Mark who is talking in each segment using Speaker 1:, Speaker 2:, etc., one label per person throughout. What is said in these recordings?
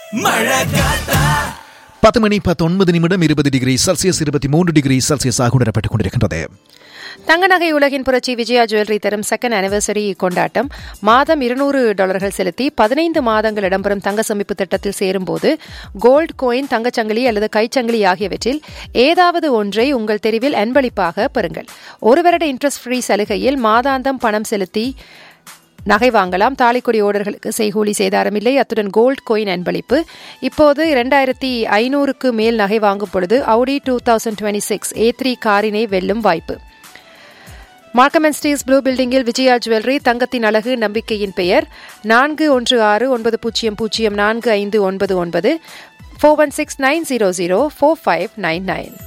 Speaker 1: மழை காத்தா
Speaker 2: பத்து மணி பத்தொன்பது நிமிடம் இருபது டிகிரி செல்சியஸ் இருபத்தி மூன்று டிகிரி செல்சியஸாக உணரப்பட்டுக் கொண்டிருக்கின்றது
Speaker 3: தங்க நகை உலகின் புரட்சி விஜயா ஜுவல்லரி தரும் செகண்ட் அனிவர்சரி கொண்டாட்டம் மாதம் இருநூறு டாலர்கள் செலுத்தி பதினைந்து மாதங்கள் இடம்பெறும் தங்க சமிப்பு திட்டத்தில் சேரும்போது கோல்ட் கோயின் தங்கச்சங்கிலி அல்லது கைச்சங்கிலி ஆகியவற்றில் ஏதாவது ஒன்றை உங்கள் தெரிவில் அன்பளிப்பாக பெறுங்கள் ஒரு வருட இன்ட்ரெஸ்ட் ஃப்ரீ சலுகையில் மாதாந்தம் பணம் செலுத்தி நகை வாங்கலாம் தாலிக்கொடி ஓடர்களுக்கு செய்கூலி சேதாரம் இல்லை அத்துடன் கோல்ட் கோயின் அன்பளிப்பு இப்போது இரண்டாயிரத்தி ஐநூறுக்கு மேல் நகை வாங்கும் பொழுது Audi two thousand twenty six A three காரினை வெல்லும் வாய்ப்பு மார்க்கம் அண்ட் ஸ்டீல்ஸ் ப்ளூ பில்டிங்கில் விஜயா ஜுவல்லரி தங்கத்தின் அழகு நம்பிக்கையின் பெயர் நான்கு ஒன்று ஆறு ஒன்பது பூஜ்ஜியம் பூஜ்ஜியம் நான்கு ஐந்து ஒன்பது ஒன்பது four one six nine zero zero four five nine nine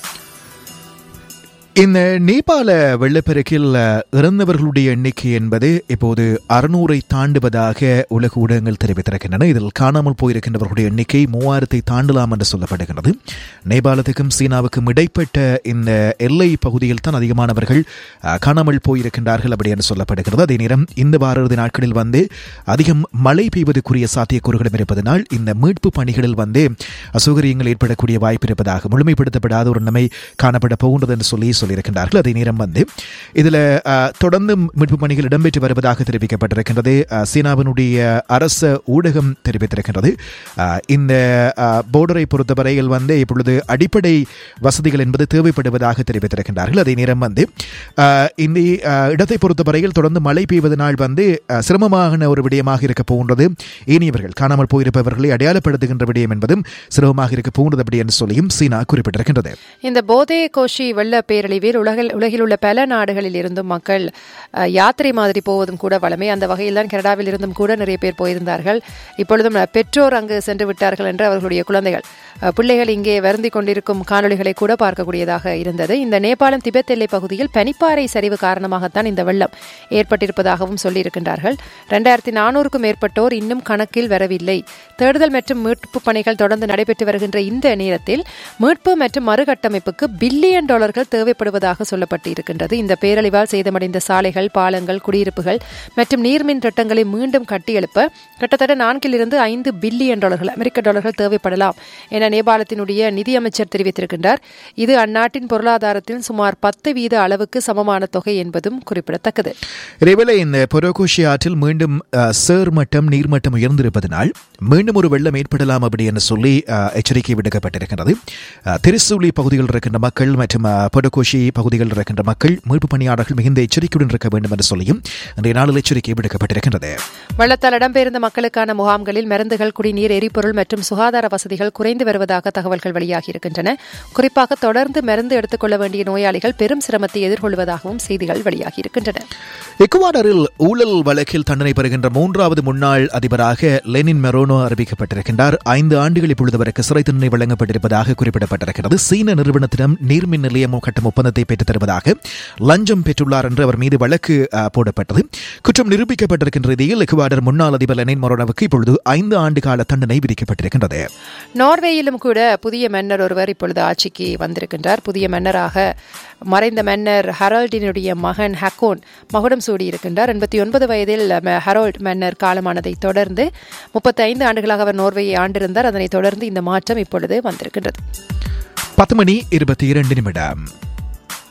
Speaker 2: இந்த நேபாள வெள்ளப்பெருக்கில் அஹ், இறந்தவர்களுடைய எண்ணிக்கை என்பது இப்போது அறுநூறை தாண்டுவதாக உலக ஊடகங்கள் தெரிவித்திருக்கின்றன இதில் காணாமல் போயிருக்கின்றவர்களுடைய எண்ணிக்கை மூவாயிரத்தை தாண்டலாம் என்று சொல்லப்படுகிறது நேபாளத்துக்கும் சீனாவுக்கும் இடைப்பட்ட இந்த எல்லை பகுதியில் தான் அதிகமானவர்கள் அஹ், காணாமல் போயிருக்கின்றார்கள் அப்படி என்று சொல்லப்படுகிறது அதே நேரம் இந்த வார இறுதி நாட்களில் வந்து அதிகம் மழை பெய்வதற்குரிய சாத்தியக்கூறுகளும் இருப்பதனால் இந்த மீட்பு பணிகளில் வந்து அசௌகரியங்கள் ஏற்படக்கூடிய வாய்ப்பு இருப்பதாக முழுமைப்படுத்தப்படாத ஒரு நிலைமை காணப்பட போகின்றது என்று சொல்லி சொல்லியிருக்கின்றார்கள் அதே நேரம் வந்து இதில் தொடர்ந்து மீட்பு பணிகள் இடம்பெற்று வருவதாக தெரிவிக்கப்பட்டிருக்கின்றது அஹ், சீனாவினுடைய அரச ஊடகம் தெரிவித்திருக்கின்றது அஹ், இந்த போர்டரை பொறுத்தவரையில் வந்து இப்பொழுது அடிப்படை வசதிகள் என்பது தேவைப்படுவதாக தெரிவித்திருக்கின்றார்கள் அதே நேரம் வந்து அஹ், இந்த அஹ், இடத்தை பொறுத்தவரையில் தொடர்ந்து மழை பெய்வதனால் வந்து அஹ், சிரமமான ஒரு விடயமாக இருக்க போகின்றது ஏனியவர்கள் காணாமல் போயிருப்பவர்களை அடையாளப்படுத்துகின்ற விடயம் என்பதும் சிரமமாக இருக்க போகின்றது அப்படி என்று சொல்லியும் சீனா குறிப்பிட்டிருக்கின்றது
Speaker 3: இந்த போதே கோஷி வெள்ள பேரழிவில் உலகில் உலகில் உள்ள பல நாடுகளில் இருந்தும் மக்கள் அஹ், யாத்திரை மாதிரி போவதும் கூட வளமை அந்த வகையில் தான் கனடாவில் இருந்தும் கூட நிறைய பேர் போயிருந்தார்கள் இப்பொழுதும் அஹ், பெற்றோர் அங்கு சென்று விட்டார்கள் என்று அவர்களுடைய குழந்தைகள் அஹ், பிள்ளைகள் இங்கே வருந்தி கொண்டிருக்கும் காணொளிகளை கூட பார்க்கக்கூடியதாக இருந்தது இந்த நேபாளம் திபெத் எல்லை பகுதியில் பனிப்பாறை சரிவு காரணமாகத்தான் இந்த வெள்ளம் ஏற்பட்டிருப்பதாகவும் சொல்லியிருக்கின்றார்கள் ரெண்டாயிரத்தி நானூறுக்கும் மேற்பட்டோர் இன்னும் கணக்கில் வரவில்லை தேடுதல் மற்றும் மீட்பு பணிகள் தொடர்ந்து நடைபெற்று வருகின்ற இந்த நேரத்தில் மீட்பு மற்றும் மறுகட்டமைப்புக்கு பில்லியன் டாலர்கள் தேவைப்படுவதாக சொல்லப்பட்டிருக்கின்றது இந்த பேரழிவால் சேதமடைந்த சாலைகள் பாலங்கள் குடியிருப்புகள் மற்றும் நீர்மின் திட்டங்களை மீண்டும் கட்டியெழுப்ப கிட்டத்தட்ட நான்கிலிருந்து ஐந்து பில்லியன் டாலர்கள் அமெரிக்க டாலர்கள் தேவைப்படலாம் என நேபாளத்தினுடைய நிதியமைச்சர் தெரிவித்திருக்கின்றார் இது அந்நாட்டின் பொருளாதாரத்தில் சுமார் பத்து வீத அளவுக்கு சமமான தொகை என்பதும் குறிப்பிடத்தக்கது
Speaker 2: இதேவேளை இந்த பொரோகோஷி ஆற்றில் மீண்டும் அஹ், சேர் மட்டம் நீர்மட்டம் உயர்ந்திருப்பதனால் மீண்டும் ஒரு வெள்ளம் ஏற்படலாம் அப்படி என்று சொல்லி அஹ், எச்சரிக்கை விடுக்கப்பட்டிருக்கிறது அஹ், திருசூலி பகுதிகளில் இருக்கின்ற மக்கள் மற்றும் அஹ், பொரோகோஷி பகுதிகளில் இருக்கின்ற மக்கள் மீட்பு பணியாளர்கள் மிகுந்த எச்சரிக்கையுடன் இருக்க வேண்டும் என்று சொல்லியும் இன்றைய நாளில் எச்சரிக்கை விடுக்கப்பட்டிருக்கின்றது
Speaker 3: வெள்ளத்தால் இடம்பெயர்ந்த மக்களுக்கான முகாம்களில் மருந்துகள் குடிநீர் எரிபொருள் மற்றும் சுகாதார வசதிகள் குறைந்து வருவதாக தகவல்கள் வெளியாகி இருக்கின்றன குறிப்பாக தொடர்ந்து மருந்து எடுத்துக்கொள்ள வேண்டிய நோயாளிகள் பெரும் சிரமத்தை எதிர்கொள்வதாகவும் செய்திகள் வெளியாகி இருக்கின்றன
Speaker 2: எக்குவாடரில் ஊழல் வழக்கில் தண்டனை பெறுகின்ற மூன்றாவது முன்னாள் அதிபராக லெனின் மெரோனோ அறிவிக்கப்பட்டிருக்கின்றார் ஐந்து ஆண்டுகள் இப்பொழுது அவருக்கு சிறை தண்டனை வழங்கப்பட்டிருப்பதாக குறிப்பிடப்பட்டிருக்கிறது சீன நிறுவனத்திடம் நீர்மின் நிலையம் கட்டும் ஒப்பந்தத்தை பெற்றுத் தருவதாக லஞ்சம் பெற்றுள்ளார் என்று அவர் மீது வழக்கு அஹ், போடப்பட்டது குற்றம் நிரூபிக்கப்பட்டிருக்கின்ற ரீதியில் எக்குவாடர் முன்னாள் அதிபர் லெனின் மொரோனோவுக்கு இப்பொழுது ஐந்து ஆண்டு கால தண்டனை விதிக்கப்பட்டிருக்கின்றது
Speaker 3: நார்வேயிலும் கூட புதிய மன்னர் ஒருவர் இப்பொழுது ஆட்சிக்கு வந்திருக்கின்றார் புதிய மன்னராக மறைந்த மன்னர் ஹரால்டினுடைய மகன் ஹக்கோன் மகுடம் சூடியிருக்கின்றார் எண்பத்தி ஒன்பது வயதில் ம- ஹரோல்ட் மன்னர் காலமானதை தொடர்ந்து முப்பத்தி ஐந்து ஆண்டுகளாக அவர் நோர்வேயை ஆண்டிருந்தார் அதனைத் தொடர்ந்து இந்த மாற்றம் இப்பொழுது வந்திருக்கின்றது
Speaker 2: பத்து மணி இருபத்தி இரண்டு நிமிடம்